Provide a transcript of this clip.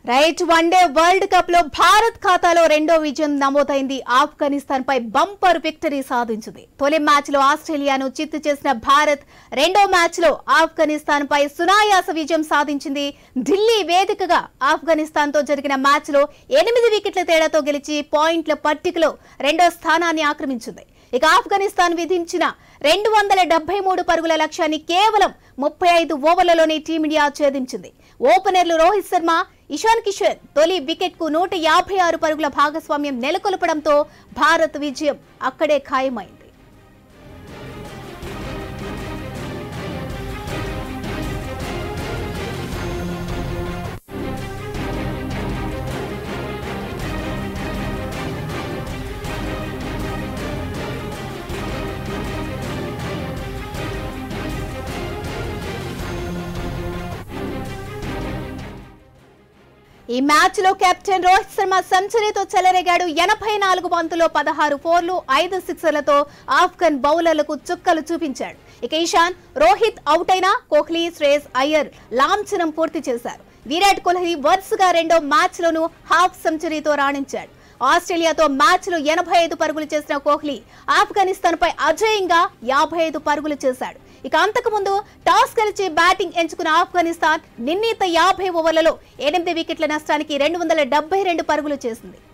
right one day world cup లో భారత్ ఖాతాలో రెండో విజయం నమోదైంది ఆఫ్ఘనిస్తాన్ పై బంపర్ విక్టరీ సాధించింది తొలి మ్యాచ్ లో ఆస్ట్రేలియాను చిత్తు చేసిన భారత్ రెండో మ్యాచ్ లో ఆఫ్ఘనిస్తాన్ పై సునాయాస విజయం సాధించింది ఢిల్లీ వేదికగా ఆఫ్ఘనిస్తాన్ తో జరిగిన మ్యాచ్ లో ఎనిమిది వికెట్ల తేడాతో గెలిచి పాయింట్ల పట్టికలో రెండో స్థానాన్ని ఆక్రమించింది ఇక ఆఫ్ఘనిస్తాన్ విధించిన రెండు వందల డెబ్బై మూడు పరుగుల లక్ష్యాన్ని కేవలం ముప్పై ఐదు ఓవర్లలోనే టీమిండియా ఛేదించింది ఓపెనర్లు రోహిత్ శర్మ ఇషాన్ కిషన్ తొలి వికెట్ కు నూట యాభై ఆరు పరుగుల భాగస్వామ్యం నెలకొల్పడంతో భారత్ విజయం అక్కడే ఖాయమైంది ఈ మ్యాచ్ లో కెప్టెన్ రోహిత్ శర్మ సెంచరీతో చెలరేగాడు ఎనభై నాలుగు బంతుల్లో పదహారు ఫోర్లు ఐదు సిక్సర్లతో ఆఫ్ఘన్ బౌలర్లకు చుక్కలు చూపించాడు ఇక ఈశాన్ రోహిత్ అవుట్ అయినా కోహ్లీ శ్రేయస్ అయ్యర్ లాంఛనం పూర్తి చేశారు విరాట్ కోహ్లీ వరుసగా రెండో మ్యాచ్ లోనూ హాఫ్ సెంచరీతో రాణించాడు ఆస్ట్రేలియాతో మ్యాచ్ లో ఎనభై ఐదు పరుగులు చేసిన కోహ్లీ ఆఫ్ఘనిస్తాన్ పై అజేయంగా యాభై ఐదు పరుగులు చేశాడు ఇక అంతకుముందు టాస్ గెలిచి బ్యాటింగ్ ఎంచుకున్న ఆఫ్ఘనిస్తాన్ నిర్ణీత యాభై ఓవర్లలో ఎనిమిది వికెట్ల నష్టానికి రెండు వందల డెబ్బై రెండు పరుగులు చేసింది